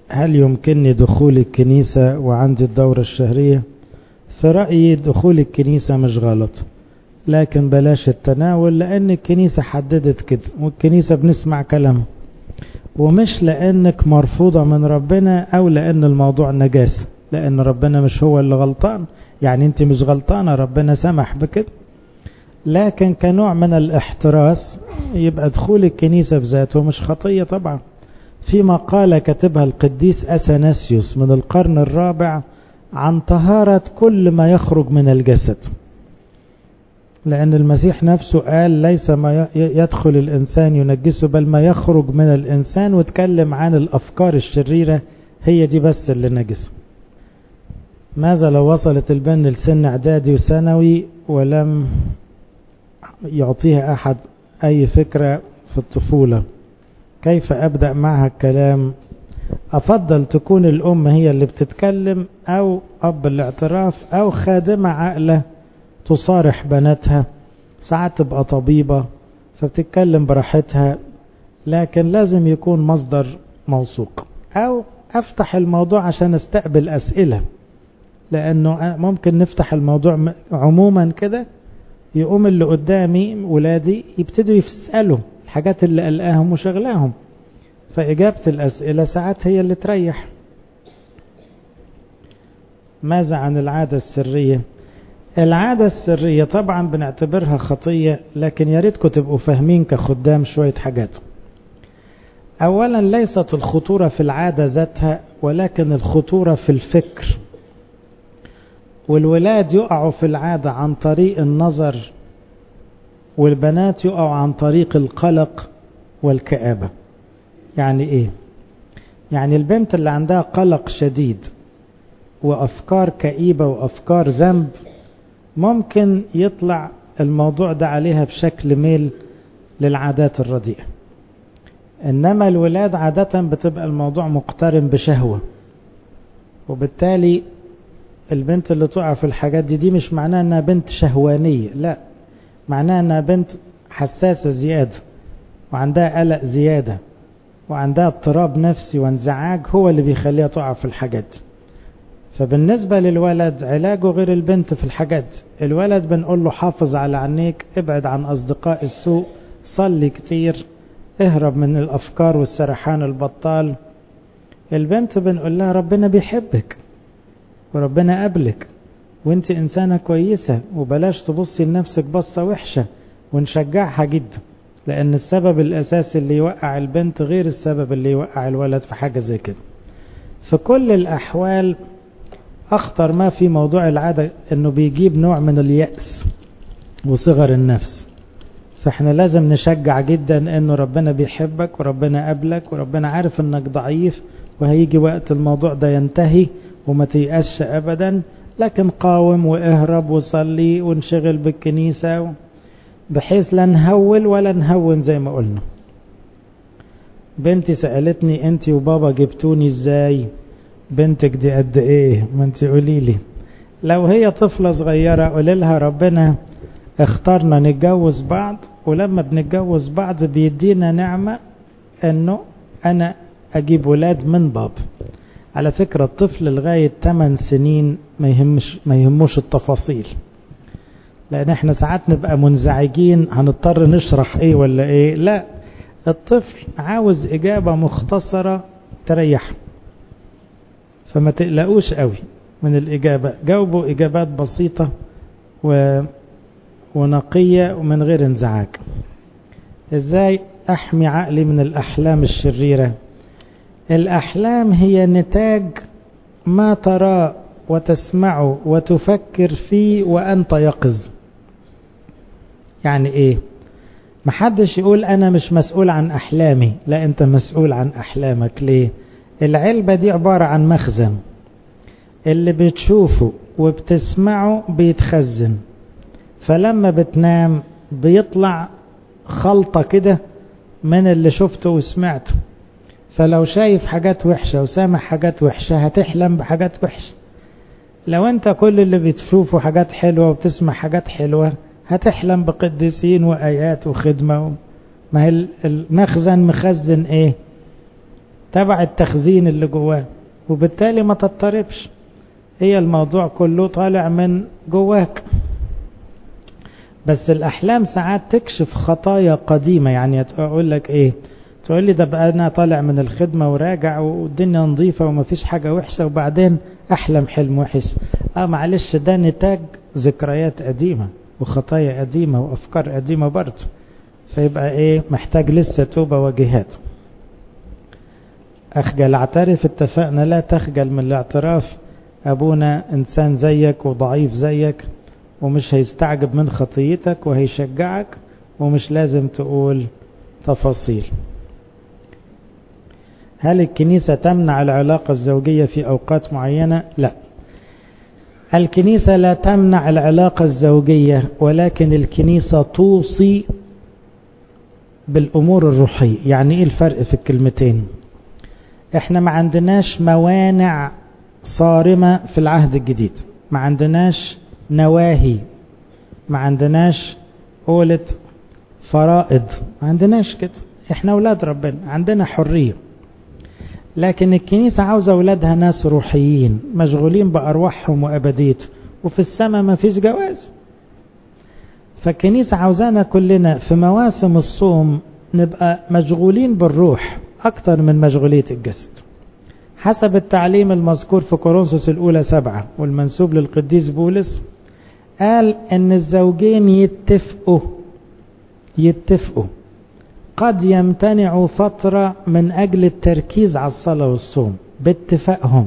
هل يمكنني دخول الكنيسة وعندي الدورة الشهرية في رأيي دخول الكنيسة مش غلط لكن بلاش التناول لأن الكنيسة حددت كده والكنيسة بنسمع كلامها ومش لأنك مرفوضة من ربنا أو لأن الموضوع نجاسة لأن ربنا مش هو اللي غلطان يعني أنت مش غلطانة ربنا سمح بكده لكن كنوع من الاحتراس يبقى دخول الكنيسة بذاته مش خطية طبعا في مقالة كتبها القديس أثناسيوس من القرن الرابع عن طهارة كل ما يخرج من الجسد لأن المسيح نفسه قال ليس ما يدخل الإنسان ينجسه بل ما يخرج من الإنسان واتكلم عن الأفكار الشريرة هي دي بس اللي نجسه ماذا لو وصلت البن لسن إعدادي وثانوي ولم يعطيها أحد أي فكرة في الطفولة كيف أبدأ معها الكلام أفضل تكون الأم هي اللي بتتكلم أو أب الاعتراف أو خادمة عاقلة تصارح بناتها ساعات تبقى طبيبة فبتتكلم براحتها لكن لازم يكون مصدر موثوق أو أفتح الموضوع عشان استقبل أسئلة لأنه ممكن نفتح الموضوع عموما كده يقوم اللي قدامي ولادي يبتدوا يسألوا الحاجات اللي قلقاهم وشغلاهم فإجابة الأسئلة ساعات هي اللي تريح ماذا عن العادة السرية العادة السرية طبعا بنعتبرها خطية لكن يا ريتكم تبقوا فاهمين كخدام شوية حاجات أولا ليست الخطورة في العادة ذاتها ولكن الخطورة في الفكر والولاد يقعوا في العادة عن طريق النظر والبنات يقعوا عن طريق القلق والكآبة يعني ايه يعني البنت اللي عندها قلق شديد وافكار كئيبة وافكار ذنب ممكن يطلع الموضوع ده عليها بشكل ميل للعادات الرديئة انما الولاد عادة بتبقى الموضوع مقترن بشهوة وبالتالي البنت اللي تقع في الحاجات دي دي مش معناها انها بنت شهوانية لا معناها انها بنت حساسة زيادة وعندها قلق زيادة وعندها اضطراب نفسي وانزعاج هو اللي بيخليها تقع في الحاجات فبالنسبة للولد علاجه غير البنت في الحاجات الولد بنقول له حافظ على عينيك ابعد عن أصدقاء السوء صلي كتير اهرب من الأفكار والسرحان البطال البنت بنقول لها ربنا بيحبك وربنا قبلك وانت إنسانة كويسة وبلاش تبصي لنفسك بصة وحشة ونشجعها جدا لأن السبب الأساسي اللي يوقع البنت غير السبب اللي يوقع الولد في حاجة زي كده في كل الأحوال أخطر ما في موضوع العادة أنه بيجيب نوع من اليأس وصغر النفس فاحنا لازم نشجع جدا أنه ربنا بيحبك وربنا قبلك وربنا عارف أنك ضعيف وهيجي وقت الموضوع ده ينتهي وما تيأسش أبدا لكن قاوم واهرب وصلي وانشغل بالكنيسة بحيث لا نهول ولا نهون زي ما قلنا بنتي سألتني انت وبابا جبتوني ازاي بنتك دي قد ايه ما انت قولي لي لو هي طفلة صغيرة قولي لها ربنا اختارنا نتجوز بعض ولما بنتجوز بعض بيدينا نعمة انه انا اجيب ولاد من باب على فكرة الطفل لغاية 8 سنين ما يهمش ما يهموش التفاصيل لان احنا ساعات نبقى منزعجين هنضطر نشرح ايه ولا ايه لا الطفل عاوز اجابة مختصرة تريحه فما تقلقوش قوي من الاجابة جاوبوا اجابات بسيطة و... ونقية ومن غير انزعاج ازاي احمي عقلي من الاحلام الشريرة الاحلام هي نتاج ما تراه وتسمعه وتفكر فيه وانت يقظ يعني ايه محدش يقول انا مش مسؤول عن احلامي لا انت مسؤول عن احلامك ليه العلبة دي عبارة عن مخزن اللي بتشوفه وبتسمعه بيتخزن فلما بتنام بيطلع خلطة كده من اللي شفته وسمعته فلو شايف حاجات وحشة وسامع حاجات وحشة هتحلم بحاجات وحشة لو انت كل اللي بتشوفه حاجات حلوة وبتسمع حاجات حلوة هتحلم بقديسين وآيات وخدمة ما هي المخزن مخزن ايه تبع التخزين اللي جواه وبالتالي ما تضطربش هي الموضوع كله طالع من جواك بس الأحلام ساعات تكشف خطايا قديمة يعني أقول لك إيه تقول لي ده بقى أنا طالع من الخدمة وراجع والدنيا نظيفة ومفيش حاجة وحشة وبعدين أحلم حلم وحش آه معلش ده نتاج ذكريات قديمة وخطايا قديمة وأفكار قديمة برضه فيبقى إيه محتاج لسه توبة وجهاد أخجل اعترف اتفقنا لا تخجل من الاعتراف أبونا إنسان زيك وضعيف زيك ومش هيستعجب من خطيتك وهيشجعك ومش لازم تقول تفاصيل هل الكنيسة تمنع العلاقة الزوجية في أوقات معينة؟ لا الكنيسة لا تمنع العلاقة الزوجية ولكن الكنيسة توصي بالأمور الروحية يعني إيه الفرق في الكلمتين إحنا ما عندناش موانع صارمة في العهد الجديد ما عندناش نواهي ما عندناش قولة فرائض ما عندناش كده احنا اولاد ربنا عندنا حرية لكن الكنيسة عاوزة اولادها ناس روحيين مشغولين بارواحهم وابديتهم وفي السماء ما فيش جواز فالكنيسة عاوزانا كلنا في مواسم الصوم نبقى مشغولين بالروح اكتر من مشغولية الجسد حسب التعليم المذكور في كورنثوس الأولى سبعة والمنسوب للقديس بولس قال ان الزوجين يتفقوا يتفقوا قد يمتنعوا فترة من أجل التركيز على الصلاة والصوم باتفاقهم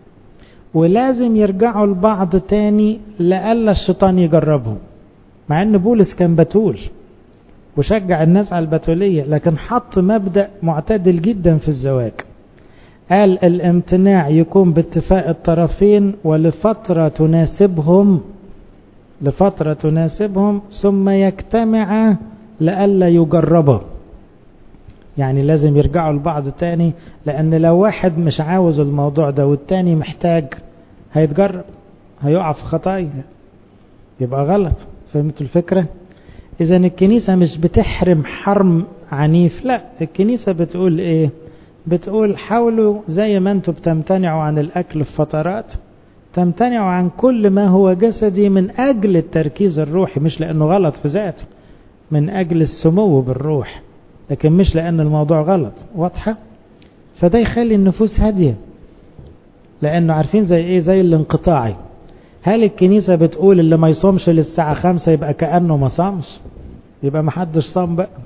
ولازم يرجعوا لبعض تاني لألا الشيطان يجربهم مع ان بولس كان بتول وشجع الناس على البتولية لكن حط مبدأ معتدل جدا في الزواج قال الامتناع يكون باتفاق الطرفين ولفترة تناسبهم لفترة تناسبهم ثم يجتمع لئلا يجربا يعني لازم يرجعوا لبعض تاني لأن لو واحد مش عاوز الموضوع ده والتاني محتاج هيتجرب هيقع في خطايا يبقى غلط فهمتوا الفكرة إذا الكنيسة مش بتحرم حرم عنيف لا الكنيسة بتقول إيه بتقول حاولوا زي ما انتوا بتمتنعوا عن الأكل في فترات تمتنعوا عن كل ما هو جسدي من أجل التركيز الروحي مش لأنه غلط في ذاته من أجل السمو بالروح لكن مش لأن الموضوع غلط واضحة فده يخلي النفوس هادية لأنه عارفين زي إيه زي الانقطاعي هل الكنيسة بتقول اللي ما يصومش للساعة خمسة يبقى كأنه ما صامش يبقى ما حدش صام بقى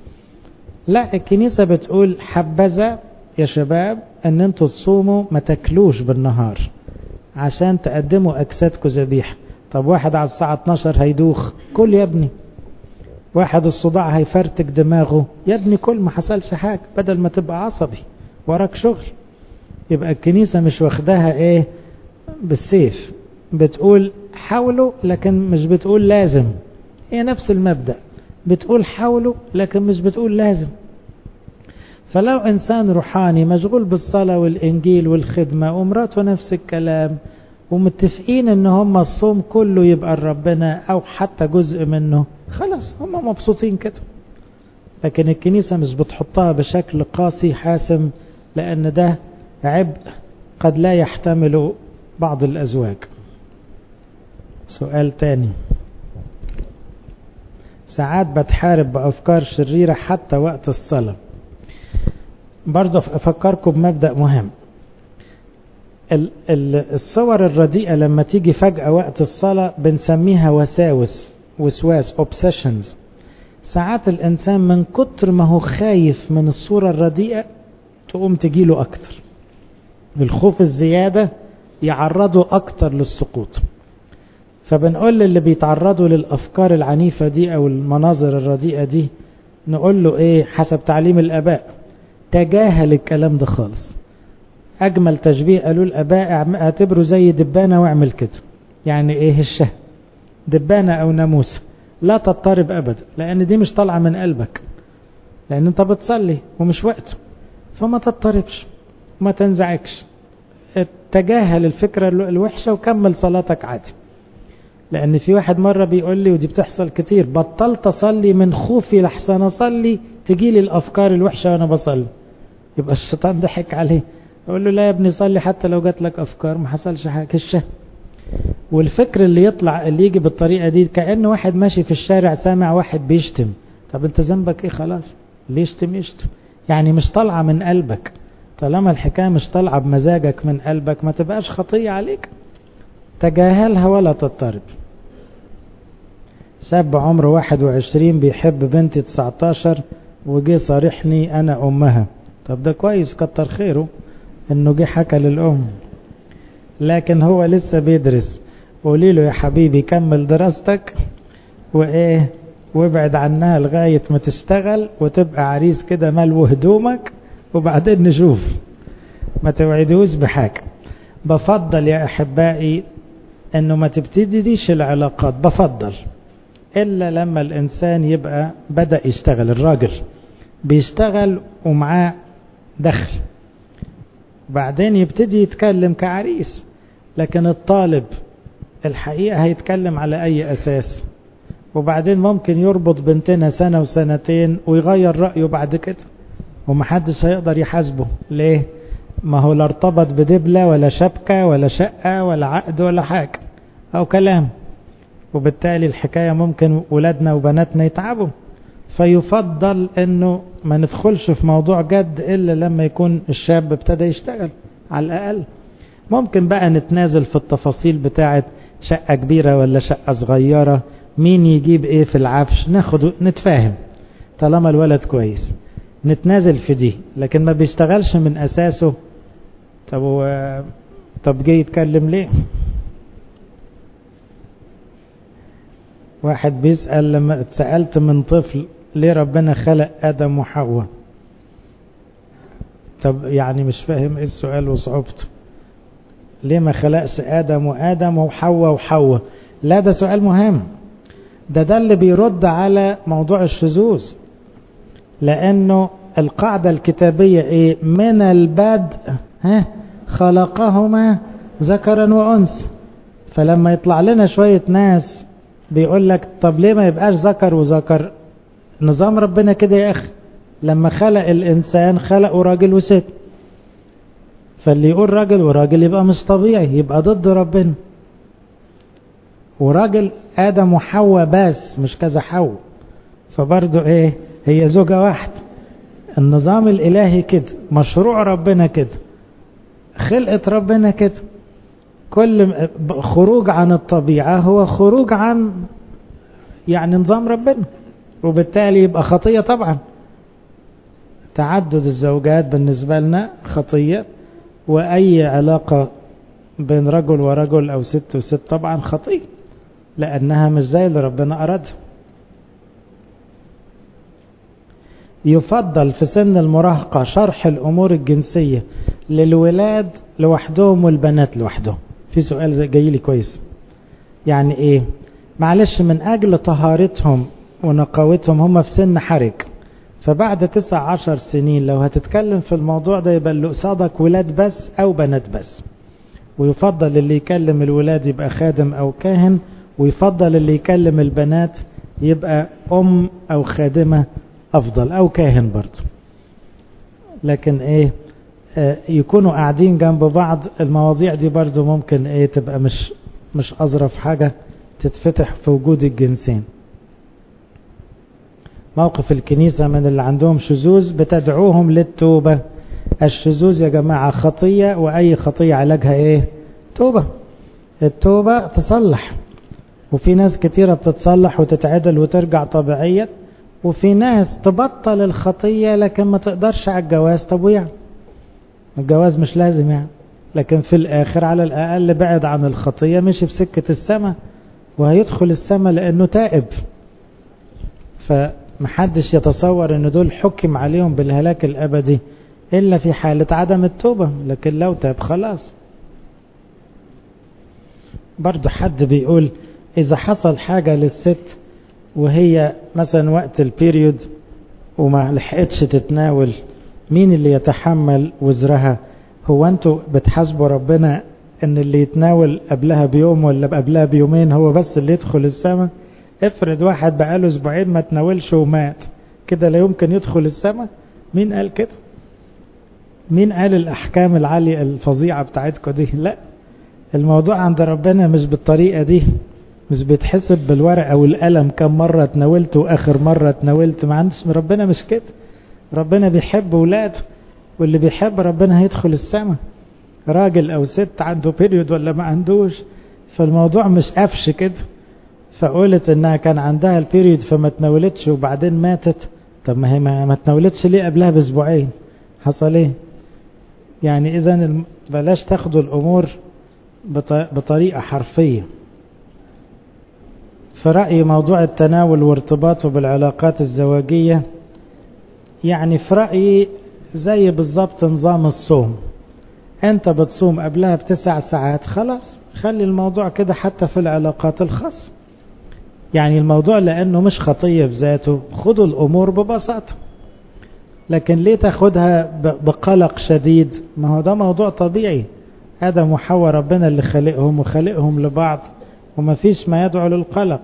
لا الكنيسة بتقول حبذا يا شباب ان انتوا تصوموا ما تاكلوش بالنهار عشان تقدموا اجسادكم ذبيحه طب واحد على الساعة 12 هيدوخ كل يا ابني واحد الصداع هيفرتك دماغه يا ابني كل ما حصلش حاجة بدل ما تبقى عصبي وراك شغل يبقى الكنيسة مش واخداها ايه بالسيف بتقول حاولوا لكن مش بتقول لازم هي نفس المبدأ بتقول حاولوا لكن مش بتقول لازم فلو إنسان روحاني مشغول بالصلاة والإنجيل والخدمة ومراته نفس الكلام ومتفقين ان هم الصوم كله يبقى لربنا او حتى جزء منه خلاص هم مبسوطين كده لكن الكنيسة مش بتحطها بشكل قاسي حاسم لان ده عبء قد لا يحتمل بعض الازواج سؤال تاني ساعات بتحارب بأفكار شريرة حتى وقت الصلاة برضه أفكركم بمبدأ مهم الصور الرديئة لما تيجي فجأة وقت الصلاة بنسميها وساوس وسواس obsessions ساعات الإنسان من كتر ما هو خايف من الصورة الرديئة تقوم تجيله أكتر الخوف الزيادة يعرضه أكتر للسقوط فبنقول للي بيتعرضوا للأفكار العنيفة دي أو المناظر الرديئة دي نقول له إيه حسب تعليم الآباء تجاهل الكلام ده خالص أجمل تشبيه قالوا الآباء اعتبره زي دبانة واعمل كده يعني إيه الشه دبانة أو ناموسة لا تضطرب أبدا لأن دي مش طالعة من قلبك لأن أنت بتصلي ومش وقته فما تضطربش ما تنزعجش تجاهل الفكرة الوحشة وكمل صلاتك عادي لأن في واحد مرة بيقول لي ودي بتحصل كتير بطلت أصلي من خوفي لحسن أصلي تجيلي الأفكار الوحشة وأنا بصلي يبقى الشيطان ضحك عليه يقول له لا يا ابني صلي حتى لو جات لك افكار ما حصلش حاجه كشه والفكر اللي يطلع اللي يجي بالطريقه دي كأن واحد ماشي في الشارع سامع واحد بيشتم طب انت ذنبك ايه خلاص ليه يشتم يشتم يعني مش طالعه من قلبك طالما الحكايه مش طالعه بمزاجك من قلبك ما تبقاش خطيه عليك تجاهلها ولا تضطرب شاب عمره 21 بيحب بنتي 19 وجي صارحني انا امها طب ده كويس كتر خيره انه جه حكى للام لكن هو لسه بيدرس قولي له يا حبيبي كمل دراستك وايه وابعد عنها لغاية ما تشتغل وتبقى عريس كده ملو هدومك وبعدين نشوف ما توعدوش بحاجة بفضل يا احبائي انه ما تبتديش العلاقات بفضل الا لما الانسان يبقى بدأ يشتغل الراجل بيشتغل ومعاه دخل بعدين يبتدي يتكلم كعريس لكن الطالب الحقيقة هيتكلم على أي أساس وبعدين ممكن يربط بنتنا سنة وسنتين ويغير رأيه بعد كده ومحدش هيقدر يحاسبه ليه ما هو لا ارتبط بدبلة ولا شبكة ولا شقة ولا عقد ولا حاجة أو كلام وبالتالي الحكاية ممكن ولادنا وبناتنا يتعبوا فيفضل انه ما ندخلش في موضوع جد الا لما يكون الشاب ابتدى يشتغل على الاقل ممكن بقى نتنازل في التفاصيل بتاعه شقة كبيرة ولا شقة صغيرة مين يجيب ايه في العفش ناخد نتفاهم طالما الولد كويس نتنازل في دي لكن ما بيشتغلش من اساسه طب و... طب جاي يتكلم ليه واحد بيسأل لما اتسألت من طفل ليه ربنا خلق آدم وحواء طب يعني مش فاهم ايه السؤال وصعوبته ليه ما خلقش آدم وآدم وحواء وحواء لا ده سؤال مهم ده ده اللي بيرد على موضوع الشذوذ لأنه القاعدة الكتابية ايه من البدء ها خلقهما ذكرا وأنثى فلما يطلع لنا شوية ناس بيقول لك طب ليه ما يبقاش ذكر وذكر نظام ربنا كده يا اخي لما خلق الانسان خلقه راجل وست فاللي يقول راجل وراجل يبقى مش طبيعي يبقى ضد ربنا وراجل ادم وحواء بس مش كذا حواء فبرضه ايه هي زوجة واحدة النظام الالهي كده مشروع ربنا كده خلقة ربنا كده كل خروج عن الطبيعة هو خروج عن يعني نظام ربنا وبالتالي يبقى خطية طبعا تعدد الزوجات بالنسبة لنا خطية وأي علاقة بين رجل ورجل أو ست وست طبعا خطية لأنها مش زي اللي ربنا أرادها يفضل في سن المراهقة شرح الأمور الجنسية للولاد لوحدهم والبنات لوحدهم في سؤال جاي لي كويس يعني ايه معلش من اجل طهارتهم ونقاوتهم هم في سن حرج فبعد تسع عشر سنين لو هتتكلم في الموضوع ده يبقى اللي قصادك ولاد بس او بنات بس ويفضل اللي يكلم الولاد يبقى خادم او كاهن ويفضل اللي يكلم البنات يبقى ام او خادمة افضل او كاهن برضه لكن ايه يكونوا قاعدين جنب بعض المواضيع دي برضو ممكن ايه تبقى مش مش اظرف حاجة تتفتح في وجود الجنسين موقف الكنيسة من اللي عندهم شذوذ بتدعوهم للتوبة الشذوذ يا جماعة خطية وأي خطية علاجها إيه توبة التوبة تصلح وفي ناس كتيرة بتتصلح وتتعدل وترجع طبيعية وفي ناس تبطل الخطية لكن ما تقدرش على الجواز طب ويعني الجواز مش لازم يعني لكن في الآخر على الأقل بعد عن الخطية مشي في سكة السماء وهيدخل السماء لأنه تائب فمحدش يتصور أن دول حكم عليهم بالهلاك الأبدي إلا في حالة عدم التوبة لكن لو تاب خلاص برضو حد بيقول إذا حصل حاجة للست وهي مثلا وقت البيريود وما لحقتش تتناول مين اللي يتحمل وزرها هو انتوا بتحاسبوا ربنا ان اللي يتناول قبلها بيوم ولا قبلها بيومين هو بس اللي يدخل السماء افرض واحد بقاله اسبوعين ما تناولش ومات كده لا يمكن يدخل السماء مين قال كده مين قال الأحكام العالية الفظيعة بتاعتكم دي لا الموضوع عند ربنا مش بالطريقة دي مش بيتحسب بالورقة والقلم كم مرة تناولت وآخر مرة تناولت ما عندش ربنا مش كده ربنا بيحب ولاده واللي بيحب ربنا هيدخل السماء راجل أو ست عنده بيريود ولا ما عندوش فالموضوع مش قفش كده فقولت انها كان عندها البيريود فما تناولتش وبعدين ماتت طب ما هي ما تناولتش ليه قبلها باسبوعين حصل ايه يعني اذا بلاش تاخدوا الامور بطريقة حرفية في رأيي موضوع التناول وارتباطه بالعلاقات الزواجية يعني في رأيي زي بالظبط نظام الصوم انت بتصوم قبلها بتسع ساعات خلاص خلي الموضوع كده حتى في العلاقات الخاصة يعني الموضوع لأنه مش خطية في ذاته خدوا الأمور ببساطة لكن ليه تاخدها بقلق شديد ما هو ده موضوع طبيعي آدم وحواء ربنا اللي خلقهم وخلقهم لبعض وما فيش ما يدعو للقلق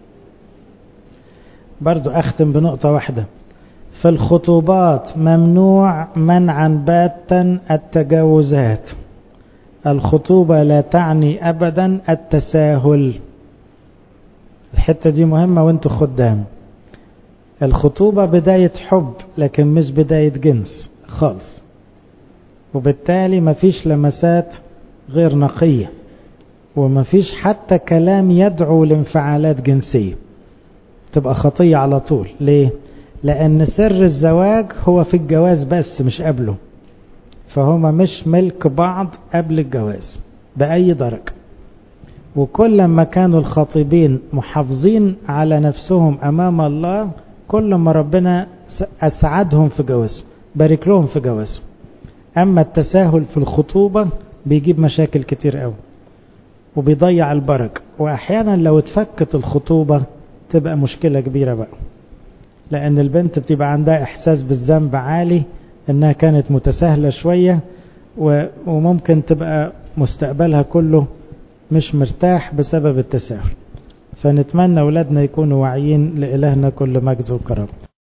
برضو أختم بنقطة واحدة في الخطوبات ممنوع منعا باتا التجاوزات الخطوبة لا تعني أبدا التساهل الحتة دي مهمة وانتوا خدام الخطوبة بداية حب لكن مش بداية جنس خالص وبالتالي مفيش لمسات غير نقية ومفيش حتى كلام يدعو لانفعالات جنسية تبقى خطية على طول ليه؟ لأن سر الزواج هو في الجواز بس مش قبله فهما مش ملك بعض قبل الجواز بأي درجة وكل ما كانوا الخاطبين محافظين على نفسهم أمام الله كل ما ربنا أسعدهم في جوازهم بارك لهم في جوازهم أما التساهل في الخطوبة بيجيب مشاكل كتير قوي وبيضيع البركة وأحيانا لو اتفكت الخطوبة تبقى مشكلة كبيرة بقى لأن البنت بتبقى عندها إحساس بالذنب عالي إنها كانت متساهلة شوية وممكن تبقى مستقبلها كله مش مرتاح بسبب التساهل فنتمنى أولادنا يكونوا واعيين لإلهنا كل مجد وكرم